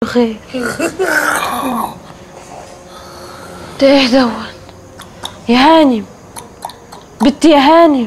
خير ده ايه دون يا هانم بنتي يا هانم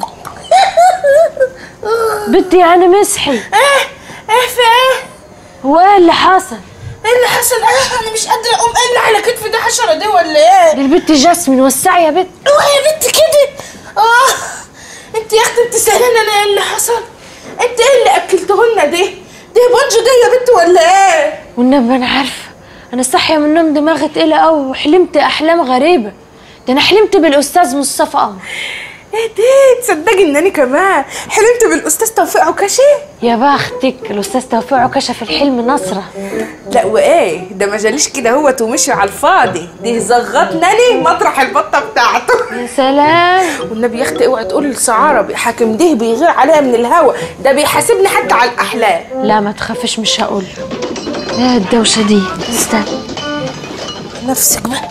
بنتي انا مسحي ايه ايه في ايه هو ايه اللي حصل ايه اللي حصل اه انا مش قادره اقوم ايه اللي على كتفي ده حشره دي ولا ايه دي البنت جاسمين وسعي يا بنت اوعي يا بنت كده اه انت يا اختي بتساليني انا ايه اللي حصل انت ايه اللي اكلتهولنا دي دي بونجو دي يا بنت ولا ايه والنبي انا عارفه انا صاحيه من النوم دماغي تقيله قوي وحلمت احلام غريبه ده انا حلمت بالاستاذ مصطفى قمر ايه دي تصدقي ان انا كمان حلمت بالاستاذ توفيق عكاشي يا بختك الاستاذ توفيق عكاشه في الحلم نصره لا وايه ده ما جاليش كده هوت ومشي على الفاضي دي زغطناني مطرح البطه بتاعته يا سلام والنبي يا اختي اوعي تقولي لسعاره حاكم ده بيغير عليها من الهوا ده بيحاسبني حتى على الاحلام لا ما تخافش مش هقول يا الدوشه دي استنى نفسك بقى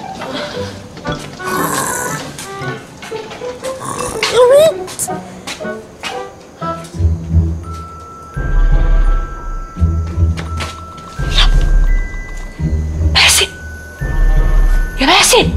باسم يا باسم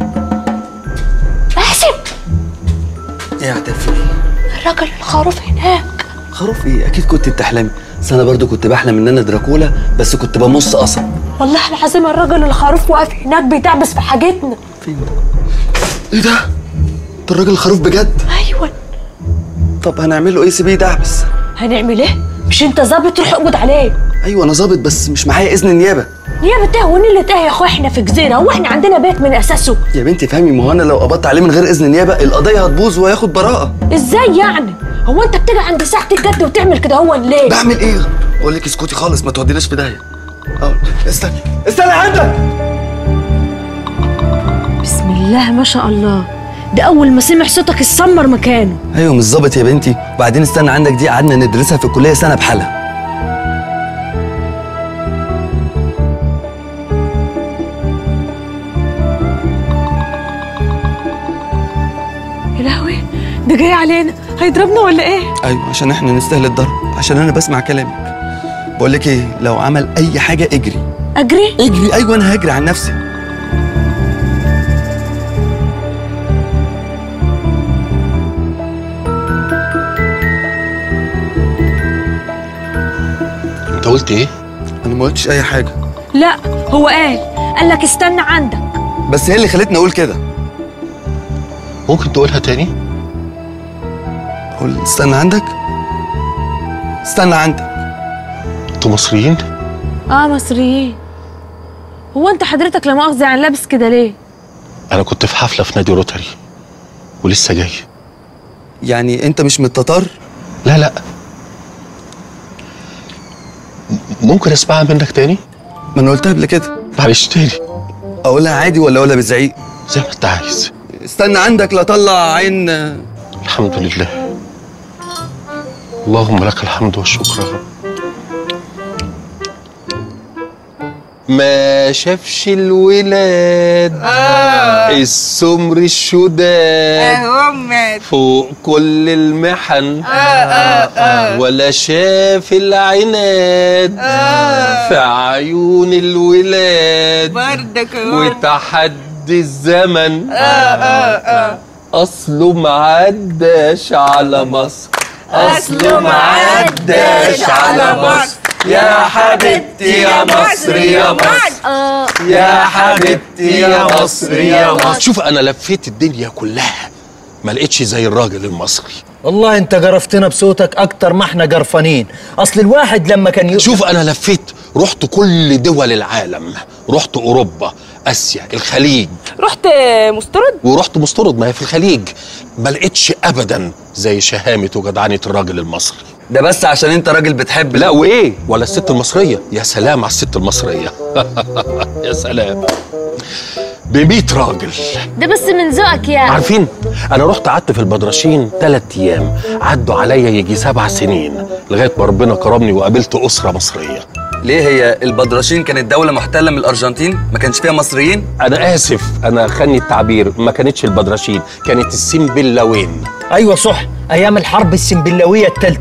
باسم ايه يا عتافي الراجل الخروف هناك خروف ايه اكيد كنت بتحلمي بس انا برضو كنت بحلم ان انا دراكولا بس كنت بمص قصب والله العظيم الراجل الخروف واقف هناك بيتعبس في حاجتنا فين ده ايه ده ده الراجل الخروف بجد ايوه طب هنعمل له ايه سيبيه يدعبس هنعمل ايه مش انت ظابط روح اقبض عليه ايوه انا ظابط بس مش معايا اذن النيابه نيابة ايه ونيلة ايه يا اخويا احنا في جزيرة هو احنا عندنا بيت من اساسه يا بنتي فهمي ما هو انا لو قبضت عليه من غير اذن النيابه القضيه هتبوظ وهياخد براءه ازاي يعني هو انت بتيجي عند ساعة الجد وتعمل كده هو ليه بعمل ايه بقول لك اسكتي خالص ما توديناش في داهيه اه استني استني عندك بسم الله ما شاء الله ده اول ما سمع صوتك اتسمر مكانه ايوه مش ظابط يا بنتي وبعدين استنى عندك دي قعدنا ندرسها في الكليه سنه بحالها يا لهوي ده جاي علينا هيضربنا ولا ايه ايوه عشان احنا نستاهل الضرب عشان انا بسمع كلامك بقول لك ايه لو عمل اي حاجه اجري اجري اجري ايوه انا هجري عن نفسي انت قلت ايه؟ انا ما قلتش اي حاجه لا هو قال قال لك استنى عندك بس هي اللي خلتني اقول كده ممكن تقولها تاني؟ قول استنى عندك استنى عندك انتوا مصريين؟ اه مصريين هو انت حضرتك لا مؤاخذة يعني لابس كده ليه انا كنت في حفله في نادي روتري ولسه جاي يعني انت مش من التتار لا لا م- ممكن اسمعها منك تاني؟ ما انا قلتها قبل كده معلش تاني اقولها عادي ولا اقولها بزعيق زي ما انت عايز استنى عندك لا طلع عين الحمد لله اللهم لك الحمد والشكر يا رب ما شافش الولاد آه. السمر الشداد هم فوق كل المحن آه آه آه ولا شاف العناد آه في عيون الولاد بردك وتحدي الزمن آه آه آه أصله معداش على مصر أصله معداش على مصر يا حبيبتي يا مصر يا مصر يا حبيبتي يا مصر يا مصر شوف أنا لفيت الدنيا كلها ما لقيتش زي الراجل المصري والله انت جرفتنا بصوتك اكتر ما احنا جرفانين اصل الواحد لما كان يقول شوف انا لفيت رحت كل دول العالم رحت اوروبا اسيا الخليج رحت مسترد ورحت مستورد ما هي في الخليج ما لقيتش ابدا زي شهامه وجدعنه الراجل المصري ده بس عشان انت راجل بتحب لا وايه ولا الست المصريه يا سلام على الست المصريه يا سلام ب راجل ده بس من ذوقك يعني عارفين انا رحت قعدت في البدرشين ثلاث ايام عدوا عليا يجي سبع سنين لغايه ما ربنا كرمني وقابلت اسره مصريه ليه هي البدرشين كانت دولة محتلة من الأرجنتين؟ ما كانش فيها مصريين؟ انا اسف انا خاني التعبير ما كانتش البدرشين كانت السنبلاوين ايوه صح ايام الحرب السنبلاويه الثالثه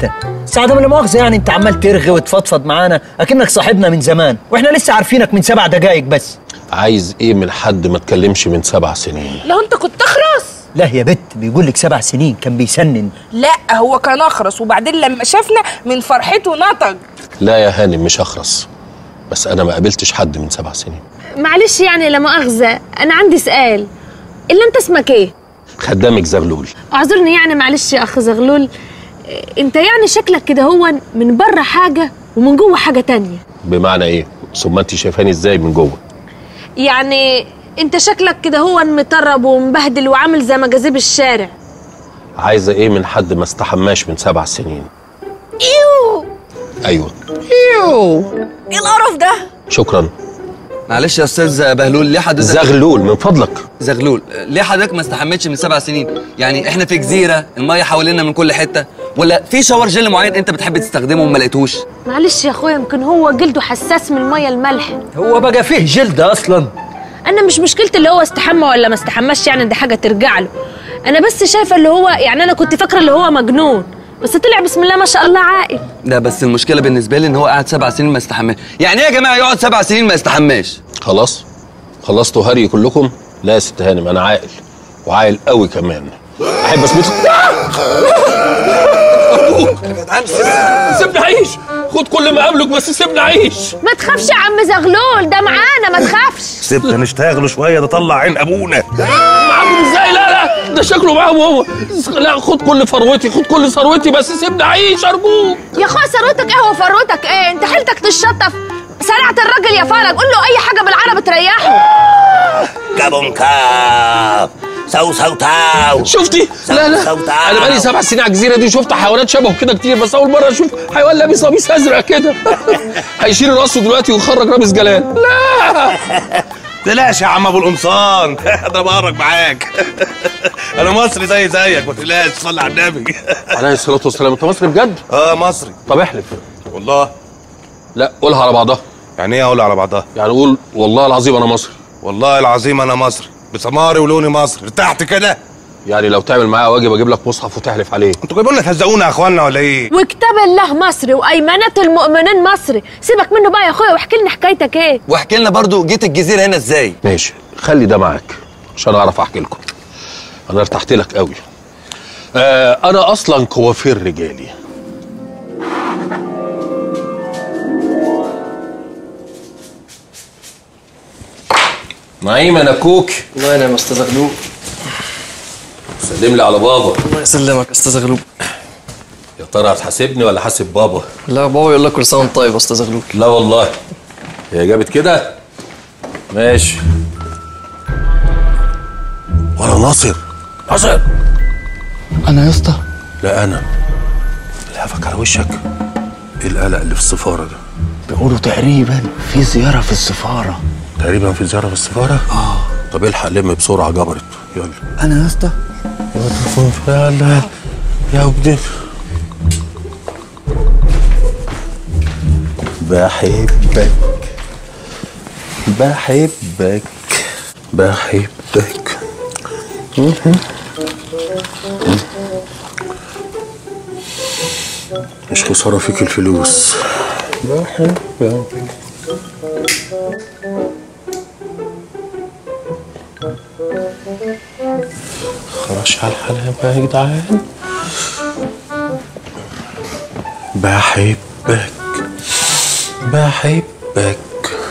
سعادة من المؤاخذة يعني انت عمال ترغي وتفضفض معانا اكنك صاحبنا من زمان واحنا لسه عارفينك من سبع دقايق بس عايز ايه من حد ما اتكلمش من سبع سنين لو انت كنت اخرس لا يا بت بيقول لك سبع سنين كان بيسنن لا هو كان اخرس وبعدين لما شافنا من فرحته نطق لا يا هانم مش هخرس بس انا ما قابلتش حد من سبع سنين معلش يعني لا مؤاخذة أنا عندي سؤال إلا أنت اسمك إيه؟ خدامك زغلول اعذرني يعني معلش يا أخ زغلول إيه، أنت يعني شكلك كده هو من بره حاجة ومن جوه حاجة تانية بمعنى ايه ثم انت شايفاني ازاي من جوه يعني أنت شكلك كده هو مطرب ومبهدل وعامل زي مجاذيب الشارع عايزه ايه من حد ما استحماش من سبع سنين ايوه ايوه ايه القرف ده شكرا معلش يا استاذ بهلول ليه حضرتك زغلول من فضلك زغلول ليه حضرتك ما استحملتش من سبع سنين يعني احنا في جزيره الميه حوالينا من كل حته ولا في شاور جل معين انت بتحب تستخدمه وما لقيتوش معلش يا أخويا يمكن هو جلده حساس من المية الملح هو بقى فيه جلد اصلا انا مش مشكلتي اللي هو استحمى ولا ما استحماش يعني دي حاجه ترجع له انا بس شايفه اللي هو يعني انا كنت فاكره اللي هو مجنون بس طلع بسم الله ما شاء الله عاقل لا بس المشكله بالنسبه لي ان هو قاعد سبع سنين ما استحماش يعني ايه يا جماعه يقعد سبع سنين ما يستحماش خلاص خلصتوا هري كلكم لا يا ست هانم انا عاقل وعاقل قوي كمان احب اسمك سيبني اعيش خد كل ما قبلك بس سيبني اعيش ما تخافش يا عم زغلول ده معانا ما تخافش سيبنا نشتغلوا شويه ده طلع عين ابونا معاكم ازاي لا لا ده شكله معاهم هو لا خد كل ثروتي خد كل ثروتي بس سيبني اعيش ارجوك يا اخويا ثروتك ايه وفروتك ايه انت حيلتك تشطف سرعت الراجل يا فرج قول له اي حاجه بالعربي تريحه كابون كاب سو سو تاو شفتي لا لا انا بقالي سبع سنين على الجزيره دي شفت حيوانات شبهه كده كتير بس اول مره اشوف حيوان لابس قميص ازرق كده هيشيل راسه دلوقتي ويخرج رامز جلال لا تلاش يا عم ابو القمصان ده بقرك معاك انا مصري زي زيك ما تقلقش صلي على النبي عليه الصلاه والسلام انت مصري بجد اه مصري طب احلف والله لا قولها على بعضها يعني ايه اقول على بعضها يعني قول والله العظيم انا مصري والله العظيم انا مصري بسماري ولوني مصري ارتحت كده يعني لو تعمل معايا واجب اجيب لك مصحف وتحلف عليه انتوا جايبين لنا تهزقونا يا اخوانا ولا ايه وكتاب الله مصري وايمانه المؤمنين مصري سيبك منه بقى يا اخويا واحكي لنا حكايتك ايه واحكي لنا برضو جيت الجزيره هنا ازاي ماشي خلي ده معاك عشان اعرف احكي لكم انا ارتحت لك قوي آه انا اصلا كوافير رجالي نعيم انا كوك الله ينعم استاذ غلوب سلم لي على بابا الله يسلمك استاذ غلوب يا ترى هتحاسبني ولا حاسب بابا لا بابا يقول لك كل سنه وانت طيب يا استاذ غلوب لا والله هي جابت كده ماشي ولا ناصر ناصر انا يا اسطى لا انا الهفك على وشك ايه القلق اللي في السفاره ده بيقولوا تقريبا في زياره في السفاره تقريبا في زياره في السفاره اه طب الحق لم بسرعه جبرت يلا انا يا اسطى يلا يا ابني بحبك بحبك بحبك مش خسارة فيك الفلوس بحبك خرش على الحلاوة يا جدعان بحبك بحبك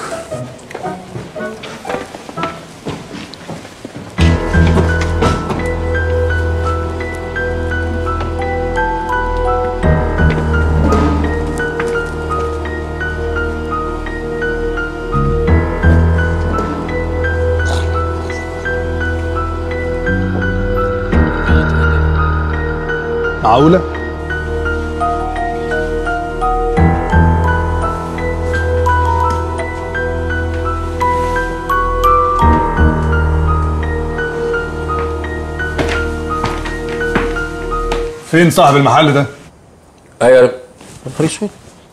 معقوله فين صاحب المحل ده ايوه يا نهار اسود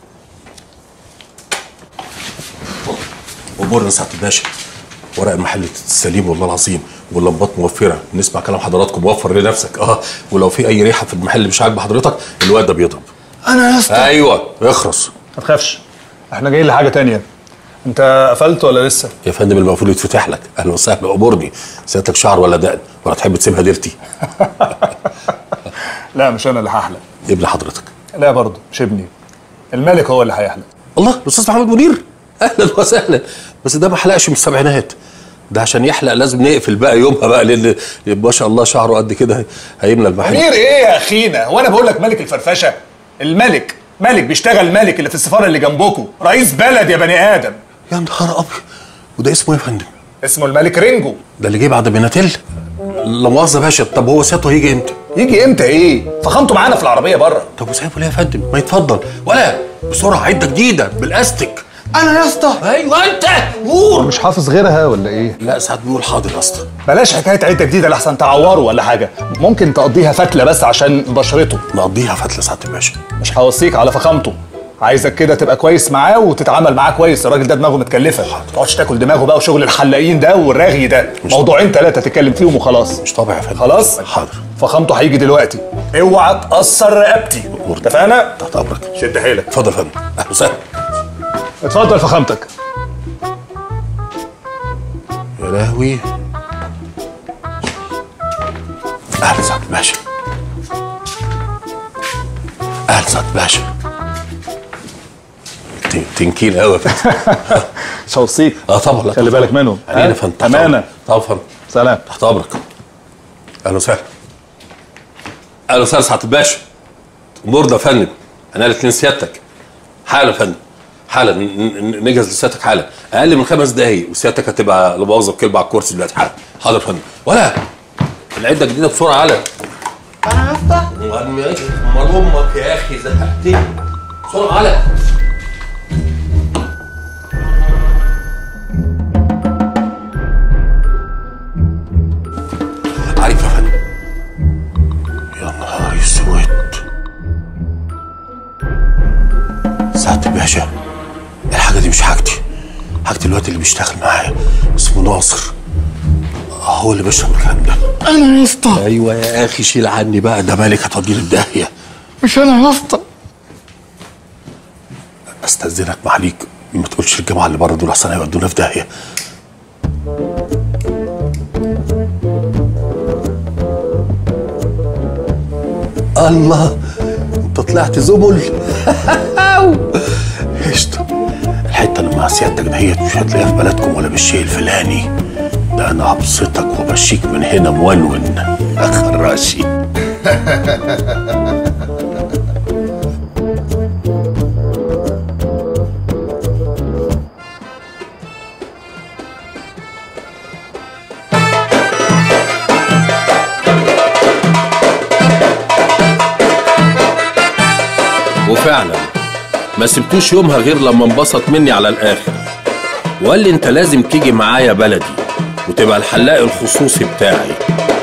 امورنا سعاده الباشا ورق المحل السليم والله العظيم واللمبات موفره نسمع كلام حضراتكم وفر لنفسك اه ولو في اي ريحه في المحل مش عاجبه حضرتك الواد ده بيضرب انا يا اسطى ايوه اخرس ما تخافش احنا جايين لحاجه تانية انت قفلت ولا لسه يا فندم المفروض يتفتح لك اهلا وسهلا امرني سيادتك شعر ولا دقن ولا تحب تسيبها ديرتي لا مش انا اللي هحلق ابن حضرتك لا برضه مش ابني الملك هو اللي هيحلق الله الاستاذ محمد منير اهلا وسهلا بس ده ما حلقش من السبعينات ده عشان يحلق لازم نقفل بقى يومها بقى لان ما شاء الله شعره قد كده هيملى المحل منير ايه يا اخينا هو انا بقول لك ملك الفرفشه الملك ملك بيشتغل ملك اللي في السفاره اللي جنبكم رئيس بلد يا بني ادم يا نهار ابيض وده اسمه ايه يا فندم اسمه الملك رينجو ده اللي جه بعد بيناتيل لا مؤاخذه يا باشا طب هو سيادته هيجي امتى يجي امتى ايه فخامته معانا في العربيه بره طب وسايبه ليه يا فندم ما يتفضل ولا بسرعه عده جديده بالاستك انا يا اسطى ايوه انت قول مش حافظ غيرها ولا ايه لا ساعات بيقول حاضر يا اسطى بلاش حكايه عده جديده لحسن تعوره ولا حاجه ممكن تقضيها فتله بس عشان بشرته نقضيها فتله ساعه الباشا مش هوصيك على فخامته عايزك كده تبقى كويس معاه وتتعامل معاه كويس الراجل ده دماغه متكلفه ما تقعدش تاكل دماغه بقى وشغل الحلاقين ده والرغي ده موضوعين ثلاثه تتكلم فيهم وخلاص مش طبيعي يا فندم خلاص حاضر فخامته هيجي دلوقتي اوعى تقصر رقبتي اتفقنا تحت امرك شد حيلك اتفضل يا فندم اهلا وسهلا اتفضل فخامتك يا لهوي اهلا سعد باشا اهلا سعد باشا تن- تنكيل قوي يا فندم مش هوصيك اه طبعا لا خلي طبعاً. بالك منهم علينا ها؟ فندم تحت امانه أمرك. طبعا فندم سلام تحت امرك اهلا وسهلا اهلا وسهلا سعاده الباشا امورنا يا فندم انا الاثنين سيادتك حالا يا فندم حالا ن- ن- نجهز لسيادتك حالا اقل من خمس دقايق وسيادتك هتبقى لمؤاخذه بكلمه على الكرسي دلوقتي حالا حاضر يا فندم ولا العده الجديده بسرعه على انا يا اسطى امال امك يا اخي زهقتني بسرعه على عارف يا فندم يا نهار اسود سعادة الباشا الحاجة دي مش حاجتي حاجة الواد اللي بيشتغل معايا اسمه ناصر هو اللي بيشرب الكلام ده انا يا اسطى ايوه يا اخي شيل عني بقى ده مالك هتوديني في داهيه مش انا يا اسطى استاذنك معليك ما تقولش للجماعه اللي بره دول احسن هيودونا في داهيه الله انت طلعت زبل قشطه الحته اللي مع سيادتك دهيت مش هتلاقيها في بلدكم ولا بالشيء الفلاني ده انا هبسطك وبشيك من هنا مولون اخراشي وفعلا ما سبتوش يومها غير لما انبسط مني على الاخر وقال لي انت لازم تيجي معايا بلدي وتبقى الحلاق الخصوصي بتاعي